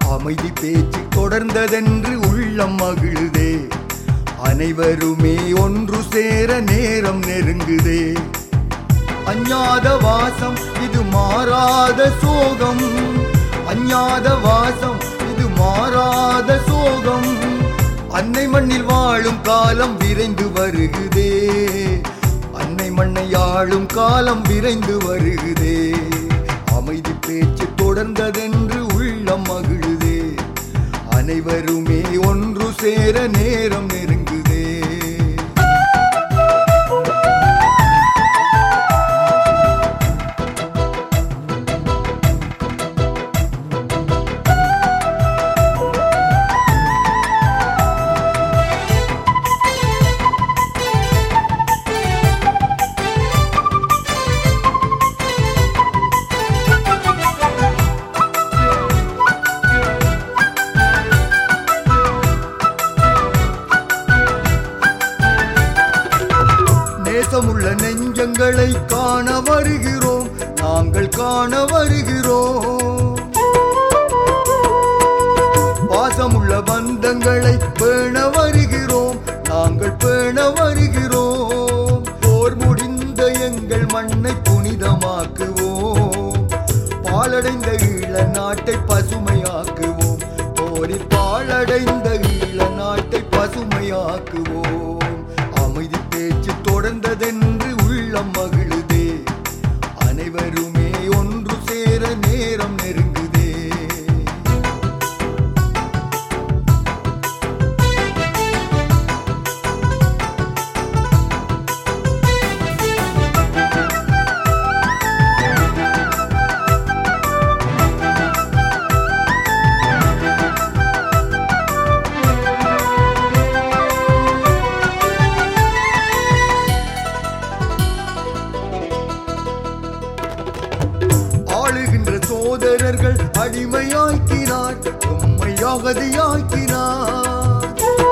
அமைதி பேச்சு தொடர்ந்ததென்று உள்ளம் மகிழுதே அனைவருமே ஒன்று சேர நேரம் நெருங்குதே அஞ்ஞாத வாசம் இது மாறாத சோகம் அஞ்ஞாத வாசம் இது மாறாத சோகம் அன்னை மண்ணில் வாழும் காலம் விரைந்து வருகுதே அன்னை மண்ணை ஆளும் காலம் விரைந்து வருகுதே அமைதி பேச்சு தொடர்ந்ததென்று உள்ளம் மகிழுதே அனைவருமே ஒன்று சேர நேரம் நெருங்குதே நேசமுள்ள நெஞ்சங்களை காண வருகிறோம் நாங்கள் காண வருகிறோம் பாசமுள்ள பந்தங்களை பேண வருகிறோம் நாங்கள் பேண வருகிறோம் போர் முடிந்த எங்கள் மண்ணை புனிதமாக்குவோம் பாலடைந்த ஈழ நாட்டை பசுமையாக்குவோம் போரில் பாலடைந்த ஈழ நாட்டை பசுமையாக்குவோம் அமைதி பேச்சு தொடர்ந்ததென்று உள்ளம் மகிழுதே அனைவருமே ஒன்று சேர நேரம் நெருங்குதே ஆளுகின்ற சோதரர்கள் அடிமையாக்கினார் உம்மை அகதியாக்கினார்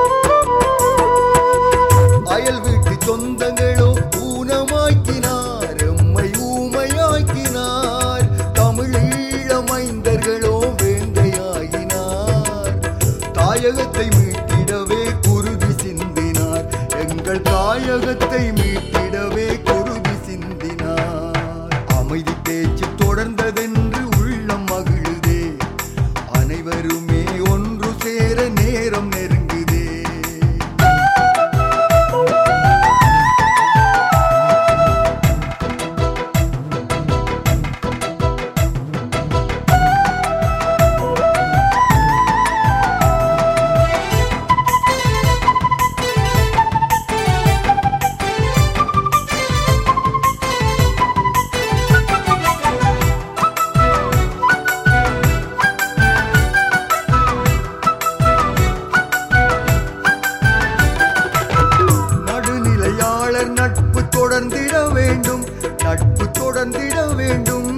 அயல் வீட்டு சொந்தங்களோ ஊனமாக்கினார் எம்மை ஊமையாக்கினார் தமிழீழ மைந்தர்களோ வேங்கையாகினார் தாயகத்தை மீட்டிடவே குருதி சிந்தினார் எங்கள் தாயகத்தை மீட்டிடவே குருதி சிந்தினார் அமைதி பேச்சு தொடர்ந்ததென்று உள்ளம் மகிழுதே அனைவருமே ஒன்று சேர நேரம் நெருங்குதே நடுநிலையாளர் நட்பு தொடர்ந்திட வேண்டும் நட்பு தொடர்ந்திட வேண்டும்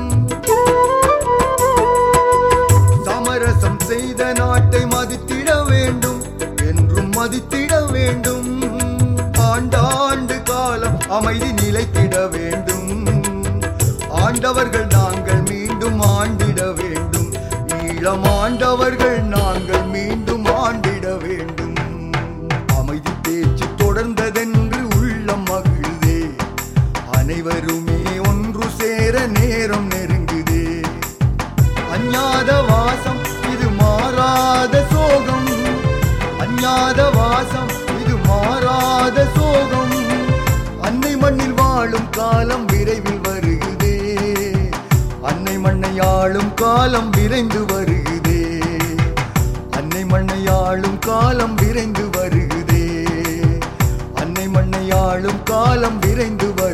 சமரசம் செய்த நாட்டை மதித்திட வேண்டும் என்றும் மதித்திட வேண்டும் ஆண்டாண்டு காலம் அமைதி நிலைத்திட வேண்டும் ஆண்டவர்கள் நாங்கள் மீண்டும் ஆண்டிட வேண்டும் ஈழம் ஆண்டவர்கள் நாங்கள் மீண்டும் ஆண்டிட வேண்டும் அமைதி பேச்சு தொடர்ந்ததென்று உள்ளம் மகிழுதே அனைவருமே ஒன்று சேர நேரம் நெருங்குதே அஞ்ஞாத வாசம் இது மாறாத சோகம் அஞ்ஞாத வாசம் இது மாறாத சோகம் அன்னை மண்ணில் வாழும் காலம் விரைவில் வருகுதே அன்னை மண்ணை ஆளும் காலம் விரைந்து வருகுதே அன்னை மண்ணை ஆளும் காலம் விரைந்து வருகுதே அன்னை மண்ணை ஆளும் காலம் விரைந்து வருகுதே